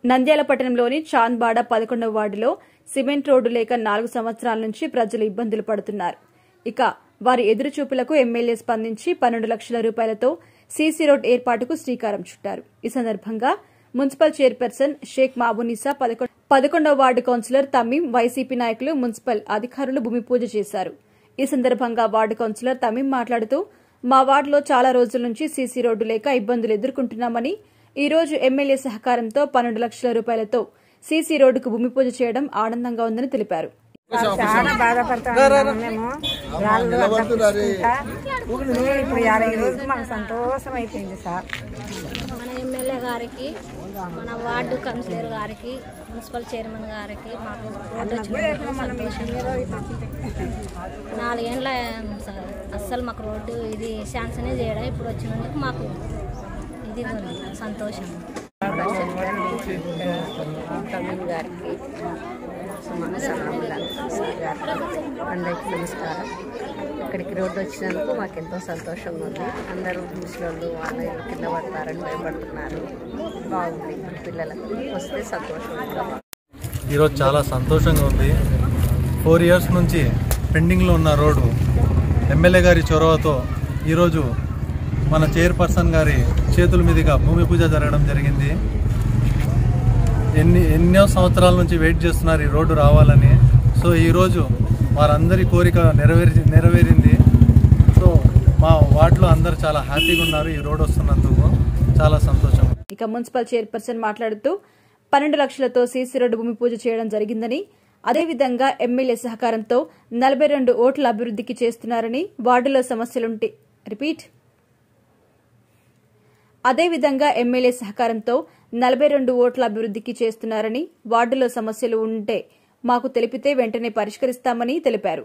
నంద్యాల పట్టణంలోని చాంద్బాడ పదకొండవ వార్డులో సిమెంట్ రోడ్డు లేక నాలుగు సంవత్సరాల నుంచి ప్రజలు ఇబ్బందులు పడుతున్నారు ఇక వారి ఎదురుచూపులకు ఎమ్మెల్యే స్పందించి పన్నెండు లక్షల రూపాయలతో సీసీ రోడ్ ఏర్పాటుకు శ్రీకారం చుట్టారు ఈ సందర్భంగా మున్సిపల్ చైర్పర్సన్ షేక్ మాబునిసా పదకొండ- పదకొండవ వార్డు కౌన్సిలర్ తమీం వైసీపీ నాయకులు మున్సిపల్ అధికారులు భూమి పూజ చేశారు ఈ సందర్భంగా వార్డు కౌన్సిలర్ తమీం మాట్లాడుతూ మా వార్డులో చాలా రోజుల నుంచి సీసీ రోడ్డు లేక ఇబ్బందులు ఎదుర్కొంటున్నామని ఈ రోజు ఎమ్మెల్యే సహకారంతో పన్నెండు లక్షల రూపాయలతో సీసీ రోడ్డుకు భూమి పూజ చేయడం ఆనందంగా ఉందని తెలిపారు చాలా బాధపడుతున్నాము మేము రాళ్ళు అట్లా పుచ్చుకుంటా. ఇప్పుడు యాభై రోజులు మాకు సంతోషం అయిపోయింది సార్ మన ఎమ్మెల్యే గారికి మన వార్డు కౌన్సిలర్ గారికి మున్సిపల్ చైర్మన్ గారికి మాకు రోడ్డు వచ్చినందుకు సంతోషం నాలుగేళ్ళ సార్ అస్సలు మాకు రోడ్డు ఇది శాంక్షనే చేయడం ఇప్పుడు వచ్చినందుకు మాకు ఇది ఉంది సంతోషం తమిళ్ గారికి సుమన సలాములు సార్ గారికి అందరికీ నమస్కారం ఇక్కడికి రోడ్డు వచ్చినందుకు మాకు ఎంతో సంతోషంగా ఉంది అందరూ ముసలోళ్ళు వాళ్ళ వీళ్ళు కింద పడతారని భయపడుతున్నారు బాగుంది పిల్లలకు వస్తే సంతోషంగా ఈరోజు చాలా సంతోషంగా ఉంది ఫోర్ ఇయర్స్ నుంచి పెండింగ్లో ఉన్న రోడ్డు ఎమ్మెల్యే గారి చొరవతో ఈరోజు మన చైర్పర్సన్ గారి చేతుల మీదుగా భూమి పూజ జరగడం జరిగింది ఎన్ని ఎన్నో సంవత్సరాల నుంచి వెయిట్ చేస్తున్నారు ఈ రోడ్డు రావాలని సో ఈరోజు వారందరి కోరిక నెరవేరి నెరవేరింది సో మా వార్డులో అందరూ చాలా హ్యాపీగా ఉన్నారు ఈ రోడ్డు వస్తున్నందుకు చాలా సంతోషం ఇక మున్సిపల్ చైర్పర్సన్ మాట్లాడుతూ పన్నెండు లక్షలతో సీసీ రోడ్డు భూమి పూజ చేయడం జరిగిందని అదేవిధంగా ఎమ్మెల్యే సహకారంతో నలభై రెండు ఓట్ల అభివృద్ధికి చేస్తున్నారని వార్డులో సమస్యలుంటే రిపీట్ అదేవిధంగా ఎమ్మెల్యే సహకారంతో నలభై రెండు ఓట్ల అభివృద్ధికి చేస్తున్నారని వార్డులో సమస్యలు ఉంటే మాకు తెలిపితే వెంటనే పరిష్కరిస్తామని తెలిపారు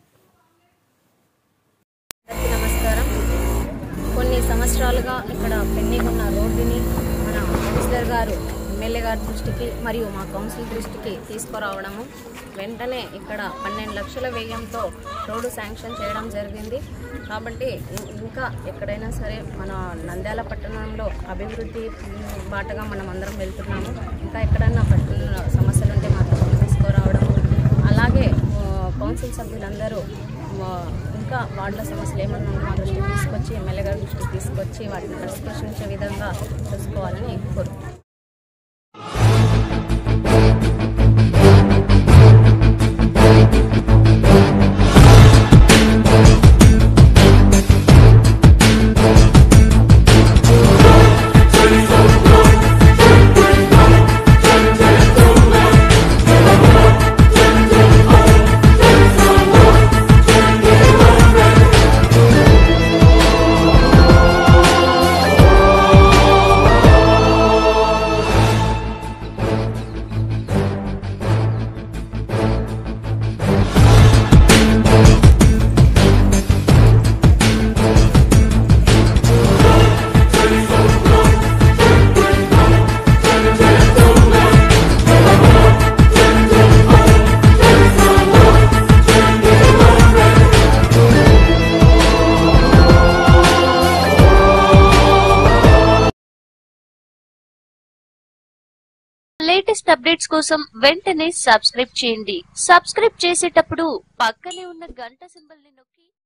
అందరికీ నమస్కారం కొన్ని సంవత్సరాలుగా ఇక్కడ పెండింగ్ ఉన్న రోడ్డుని మన కౌన్సిలర్ గారు ఎమ్మెల్యే గారి దృష్టికి మరియు మా కౌన్సిల్ దృష్టికి తీసుకురావడము వెంటనే ఇక్కడ పన్నెండు లక్షల వ్యయంతో రోడ్డు శాంక్షన్ చేయడం జరిగింది కాబట్టి ఇం- ఇంకా ఎక్కడైనా సరే మన నంద్యాల పట్టణంలో అభివృద్ధి ఉమ్, బాటగా మనం అందరం వెళ్తున్నాము ఇంకా ఎక్కడైనా పట్టణ సమస్యలు ఉంటే మా దృష్టికి తీసుకురావడం అలాగే ఆ, కౌన్సిల్ సభ్యులందరూ ఆ, ఇంకా వార్డుల సమస్యలు ఏమన్నా ఉంటే మా దృష్టికి తీసుకొచ్చి ఎమ్మెల్యే గారి దృష్టికి తీసుకొచ్చి వాటిని పరిష్కరించే విధంగా చూసుకోవాలని కోరుకుంటున్నాను లేటెస్ట్ అప్డేట్స్ కోసం వెంటనే సబ్స్క్రైబ్ చేయండి సబ్స్క్రైబ్ చేసేటప్పుడు పక్కనే ఉన్న గంట సింబల్ ని నొక్కి